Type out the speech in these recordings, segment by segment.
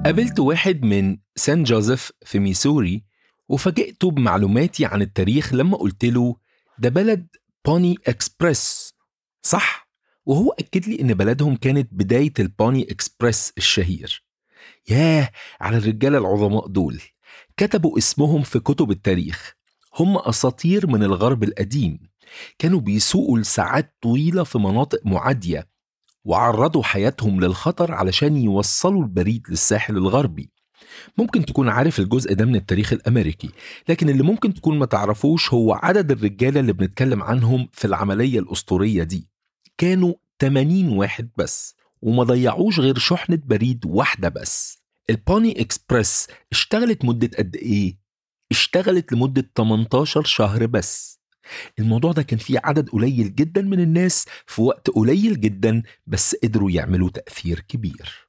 قابلت واحد من سان جوزيف في ميسوري وفاجئته بمعلوماتي عن التاريخ لما قلت له ده بلد بوني اكسبريس صح وهو أكد لي إن بلدهم كانت بداية البوني اكسبريس الشهير ياه على الرجالة العظماء دول كتبوا اسمهم في كتب التاريخ هم أساطير من الغرب القديم كانوا بيسوقوا لساعات طويلة في مناطق معادية وعرضوا حياتهم للخطر علشان يوصلوا البريد للساحل الغربي ممكن تكون عارف الجزء ده من التاريخ الأمريكي لكن اللي ممكن تكون ما تعرفوش هو عدد الرجالة اللي بنتكلم عنهم في العملية الأسطورية دي كانوا 80 واحد بس وما ضيعوش غير شحنة بريد واحدة بس البوني اكسبرس اشتغلت مدة قد ايه؟ اشتغلت لمدة 18 شهر بس الموضوع ده كان فيه عدد قليل جدا من الناس في وقت قليل جدا بس قدروا يعملوا تأثير كبير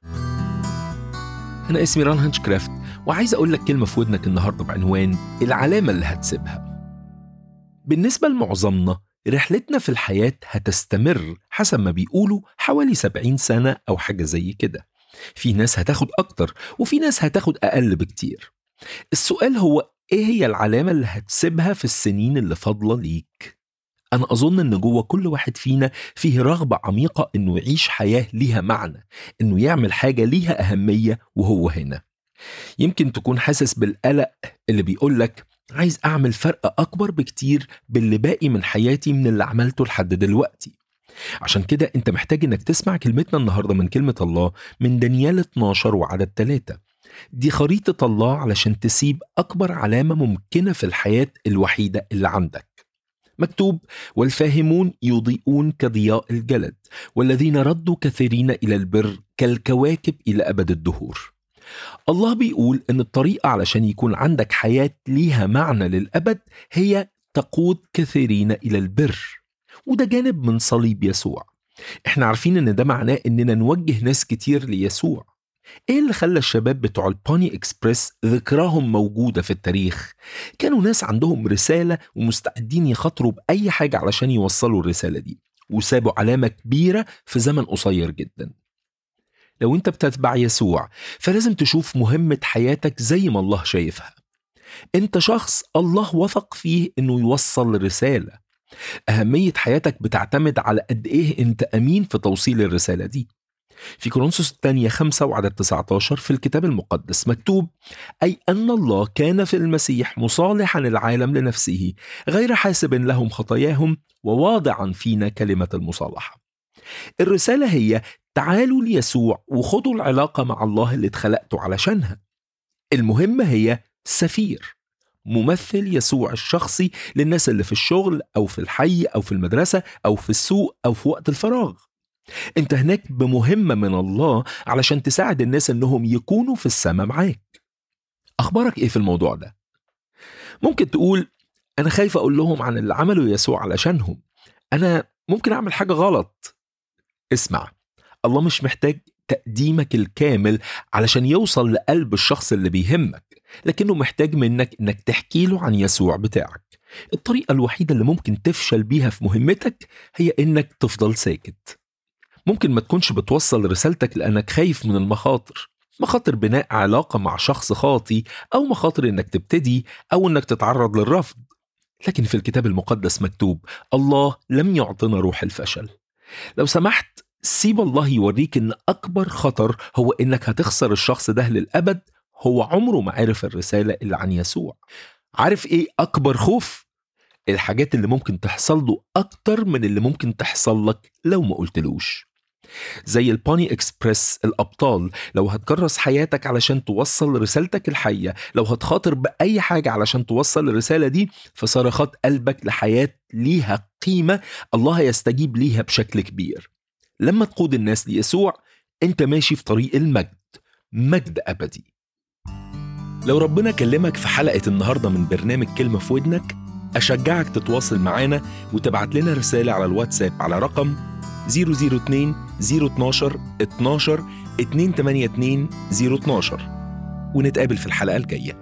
أنا اسمي ران هانشكرافت وعايز أقول لك كلمة في ودنك النهاردة بعنوان العلامة اللي هتسيبها بالنسبة لمعظمنا رحلتنا في الحياة هتستمر حسب ما بيقولوا حوالي 70 سنة أو حاجة زي كده في ناس هتاخد أكتر وفي ناس هتاخد أقل بكتير السؤال هو إيه هي العلامة اللي هتسيبها في السنين اللي فاضلة ليك؟ أنا أظن إن جوه كل واحد فينا فيه رغبة عميقة إنه يعيش حياة ليها معنى إنه يعمل حاجة ليها أهمية وهو هنا يمكن تكون حاسس بالقلق اللي بيقولك عايز أعمل فرق أكبر بكتير باللي باقي من حياتي من اللي عملته لحد دلوقتي عشان كده أنت محتاج إنك تسمع كلمتنا النهاردة من كلمة الله من دانيال 12 وعدد 3 دي خريطة الله علشان تسيب أكبر علامة ممكنة في الحياة الوحيدة اللي عندك مكتوب والفاهمون يضيئون كضياء الجلد والذين ردوا كثيرين إلى البر كالكواكب إلى أبد الدهور الله بيقول إن الطريقة علشان يكون عندك حياة ليها معنى للأبد هي تقود كثيرين إلى البر وده جانب من صليب يسوع احنا عارفين ان ده معناه اننا نوجه ناس كتير ليسوع ايه اللي خلى الشباب بتوع البوني اكسبريس ذكراهم موجودة في التاريخ كانوا ناس عندهم رسالة ومستعدين يخاطروا بأي حاجة علشان يوصلوا الرسالة دي وسابوا علامة كبيرة في زمن قصير جدا لو انت بتتبع يسوع فلازم تشوف مهمة حياتك زي ما الله شايفها انت شخص الله وثق فيه انه يوصل رسالة أهمية حياتك بتعتمد على قد إيه أنت أمين في توصيل الرسالة دي في كورنثوس الثانية خمسة وعدد 19 في الكتاب المقدس مكتوب أي أن الله كان في المسيح مصالحا العالم لنفسه غير حاسب لهم خطاياهم وواضعا فينا كلمة المصالحة الرسالة هي تعالوا ليسوع وخدوا العلاقة مع الله اللي اتخلقتوا علشانها المهمة هي سفير ممثل يسوع الشخصي للناس اللي في الشغل أو في الحي أو في المدرسة أو في السوق أو في وقت الفراغ انت هناك بمهمة من الله علشان تساعد الناس انهم يكونوا في السماء معاك اخبارك ايه في الموضوع ده ممكن تقول انا خايف اقول لهم عن اللي عمله يسوع علشانهم انا ممكن اعمل حاجة غلط اسمع الله مش محتاج تقديمك الكامل علشان يوصل لقلب الشخص اللي بيهمك لكنه محتاج منك انك تحكي له عن يسوع بتاعك الطريقة الوحيدة اللي ممكن تفشل بيها في مهمتك هي انك تفضل ساكت ممكن ما تكونش بتوصل رسالتك لأنك خايف من المخاطر مخاطر بناء علاقة مع شخص خاطي أو مخاطر إنك تبتدي أو إنك تتعرض للرفض لكن في الكتاب المقدس مكتوب الله لم يعطنا روح الفشل لو سمحت سيب الله يوريك إن أكبر خطر هو إنك هتخسر الشخص ده للأبد هو عمره ما عرف الرسالة اللي عن يسوع عارف إيه أكبر خوف؟ الحاجات اللي ممكن تحصل له أكتر من اللي ممكن تحصل لك لو ما قلتلوش زي البوني اكسبريس الابطال لو هتكرس حياتك علشان توصل رسالتك الحيه لو هتخاطر باي حاجه علشان توصل الرساله دي فصرخات قلبك لحياه ليها قيمه الله يستجيب ليها بشكل كبير لما تقود الناس ليسوع انت ماشي في طريق المجد مجد ابدي لو ربنا كلمك في حلقه النهارده من برنامج كلمه في ودنك اشجعك تتواصل معانا وتبعت لنا رساله على الواتساب على رقم 002 012 12 282 012 ونتقابل في الحلقة الجاية